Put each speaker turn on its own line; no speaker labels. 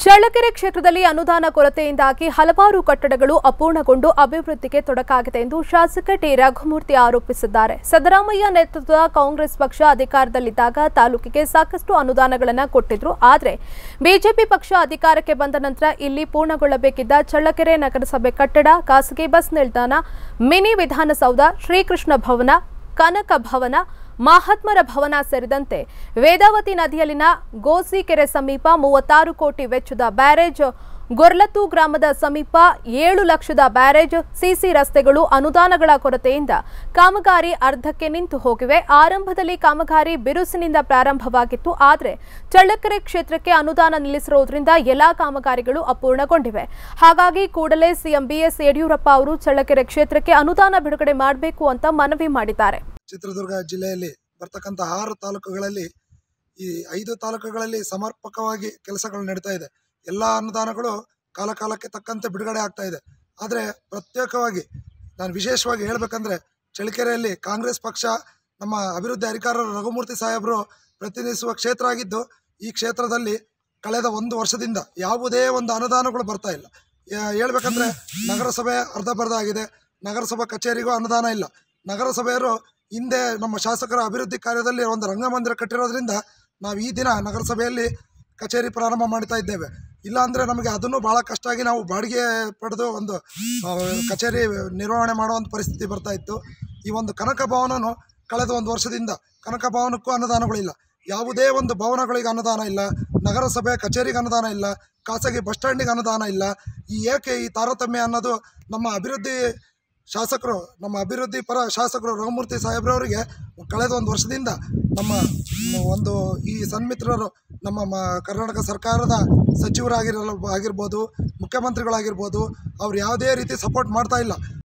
ಚಳ್ಳಕೆರೆ ಕ್ಷೇತ್ರದಲ್ಲಿ ಅನುದಾನ ಕೊರತೆಯಿಂದಾಗಿ ಹಲವಾರು ಕಟ್ಟಡಗಳು ಅಪೂರ್ಣಗೊಂಡು ಅಭಿವೃದ್ಧಿಗೆ ತೊಡಕಾಗಿದೆ ಎಂದು ಶಾಸಕ ಟಿ ರಘುಮೂರ್ತಿ ಆರೋಪಿಸಿದ್ದಾರೆ ಸಿದ್ದರಾಮಯ್ಯ ನೇತೃತ್ವದ ಕಾಂಗ್ರೆಸ್ ಪಕ್ಷ ಅಧಿಕಾರದಲ್ಲಿದ್ದಾಗ ತಾಲೂಕಿಗೆ ಸಾಕಷ್ಟು ಅನುದಾನಗಳನ್ನು ಕೊಟ್ಟಿದ್ರು ಆದರೆ ಬಿಜೆಪಿ ಪಕ್ಷ ಅಧಿಕಾರಕ್ಕೆ ಬಂದ ನಂತರ ಇಲ್ಲಿ ಪೂರ್ಣಗೊಳ್ಳಬೇಕಿದ್ದ ಚಳ್ಳಕೆರೆ ನಗರಸಭೆ ಕಟ್ಟಡ ಖಾಸಗಿ ಬಸ್ ನಿಲ್ದಾಣ ಮಿನಿ ವಿಧಾನಸೌಧ ಶ್ರೀಕೃಷ್ಣ ಭವನ ಕನಕ ಭವನ ಮಹಾತ್ಮರ ಭವನ ಸೇರಿದಂತೆ ವೇದಾವತಿ ನದಿಯಲ್ಲಿನ ಗೋಸಿಕೆರೆ ಸಮೀಪ ಮೂವತ್ತಾರು ಕೋಟಿ ವೆಚ್ಚದ ಬ್ಯಾರೇಜ್ ಗೊರ್ಲತ್ತು ಗ್ರಾಮದ ಸಮೀಪ ಏಳು ಲಕ್ಷದ ಬ್ಯಾರೇಜ್ ಸಿಸಿ ರಸ್ತೆಗಳು ಅನುದಾನಗಳ ಕೊರತೆಯಿಂದ ಕಾಮಗಾರಿ ಅರ್ಧಕ್ಕೆ ನಿಂತು ಹೋಗಿವೆ ಆರಂಭದಲ್ಲಿ ಕಾಮಗಾರಿ ಬಿರುಸಿನಿಂದ ಪ್ರಾರಂಭವಾಗಿತ್ತು ಆದರೆ ಚಳ್ಳಕೆರೆ ಕ್ಷೇತ್ರಕ್ಕೆ ಅನುದಾನ ನಿಲ್ಲಿಸಿರುವುದರಿಂದ ಎಲ್ಲಾ ಕಾಮಗಾರಿಗಳು ಅಪೂರ್ಣಗೊಂಡಿವೆ ಹಾಗಾಗಿ ಕೂಡಲೇ ಸಿಎಂ ಬಿಎಸ್ ಯಡಿಯೂರಪ್ಪ ಅವರು ಚಳ್ಳಕೆರೆ ಕ್ಷೇತ್ರಕ್ಕೆ ಅನುದಾನ ಬಿಡುಗಡೆ ಮಾಡಬೇಕು ಅಂತ ಮನವಿ ಮಾಡಿದ್ದಾರೆ
ಚಿತ್ರದುರ್ಗ ಜಿಲ್ಲೆಯಲ್ಲಿ ಬರ್ತಕ್ಕಂಥ ಆರು ತಾಲೂಕುಗಳಲ್ಲಿ ಈ ಐದು ತಾಲೂಕುಗಳಲ್ಲಿ ಸಮರ್ಪಕವಾಗಿ ಕೆಲಸಗಳು ನಡೀತಾ ಇದೆ ಎಲ್ಲ ಅನುದಾನಗಳು ಕಾಲ ಕಾಲಕ್ಕೆ ತಕ್ಕಂತೆ ಬಿಡುಗಡೆ ಆಗ್ತಾ ಇದೆ ಆದರೆ ಪ್ರತ್ಯೇಕವಾಗಿ ನಾನು ವಿಶೇಷವಾಗಿ ಹೇಳಬೇಕಂದ್ರೆ ಚಳ್ಳಕೆರೆಯಲ್ಲಿ ಕಾಂಗ್ರೆಸ್ ಪಕ್ಷ ನಮ್ಮ ಅಭಿವೃದ್ಧಿ ಅಧಿಕಾರರು ರಘುಮೂರ್ತಿ ಸಾಹೇಬರು ಪ್ರತಿನಿಧಿಸುವ ಕ್ಷೇತ್ರ ಆಗಿದ್ದು ಈ ಕ್ಷೇತ್ರದಲ್ಲಿ ಕಳೆದ ಒಂದು ವರ್ಷದಿಂದ ಯಾವುದೇ ಒಂದು ಅನುದಾನಗಳು ಬರ್ತಾ ಇಲ್ಲ ಯಾ- ಹೇಳ್ಬೇಕಂದ್ರೆ ನಗರಸಭೆ ಅರ್ಧ ಬರ್ಧ ಆಗಿದೆ ನಗರಸಭಾ ಕಚೇರಿಗೂ ಅನುದಾನ ಇಲ್ಲ ನಗರಸಭೆಯವರು ಹಿಂದೆ ನಮ್ಮ ಶಾಸಕರ ಅಭಿವೃದ್ಧಿ ಕಾರ್ಯದಲ್ಲಿ ಒಂದು ರಂಗಮಂದಿರ ಕಟ್ಟಿರೋದ್ರಿಂದ ನಾವು ಈ ದಿನ ನಗರಸಭೆಯಲ್ಲಿ ಕಚೇರಿ ಪ್ರಾರಂಭ ಮಾಡ್ತಾ ಇದ್ದೇವೆ ಇಲ್ಲ ಅಂದರೆ ನಮಗೆ ಅದನ್ನು ಭಾಳ ಕಷ್ಟ ಆಗಿ ನಾವು ಬಾಡಿಗೆ ಪಡೆದು ಒಂದು ಆ, ಕಚೇರಿ ನಿರ್ವಹಣೆ ಮಾಡುವಂಥ ಪರಿಸ್ಥಿತಿ ಬರ್ತಾ ಇತ್ತು ಈ ಒಂದು ಕನಕ ಭವನನು ಕಳೆದ ಒಂದು ವರ್ಷದಿಂದ ಕನಕ ಭವನಕ್ಕೂ ಅನುದಾನಗಳಿಲ್ಲ ಯಾವುದೇ ಒಂದು ಭವನಗಳಿಗೆ ಅನುದಾನ ಇಲ್ಲ ನಗರಸಭೆ ಕಚೇರಿಗೆ ಅನುದಾನ ಇಲ್ಲ ಖಾಸಗಿ ಬಸ್ ಸ್ಟ್ಯಾಂಡಿಗೆ ಅನುದಾನ ಇಲ್ಲ ಈ ಏಕೆ ಈ ತಾರತಮ್ಯ ಅನ್ನೋದು ನಮ್ಮ ಅಭಿವೃದ್ಧಿ ಶಾಸಕರು ನಮ್ಮ ಅಭಿವೃದ್ಧಿ ಪರ ಶಾಸಕರು ರಘುಮೂರ್ತಿ ಸಾಹೇಬ್ರವರಿಗೆ ಕಳೆದ ಒಂದು ವರ್ಷದಿಂದ ನಮ್ಮ ಒಂದು ಈ ಸನ್ಮಿತ್ರರು ನಮ್ಮ ಮ ಕರ್ನಾಟಕ ಸರ್ಕಾರದ ಸಚಿವರಾಗಿರಲು ಆಗಿರ್ಬೋದು ಮುಖ್ಯಮಂತ್ರಿಗಳಾಗಿರ್ಬೋದು ಅವ್ರು ಯಾವುದೇ ರೀತಿ ಸಪೋರ್ಟ್ ಮಾಡ್ತಾ ಇಲ್ಲ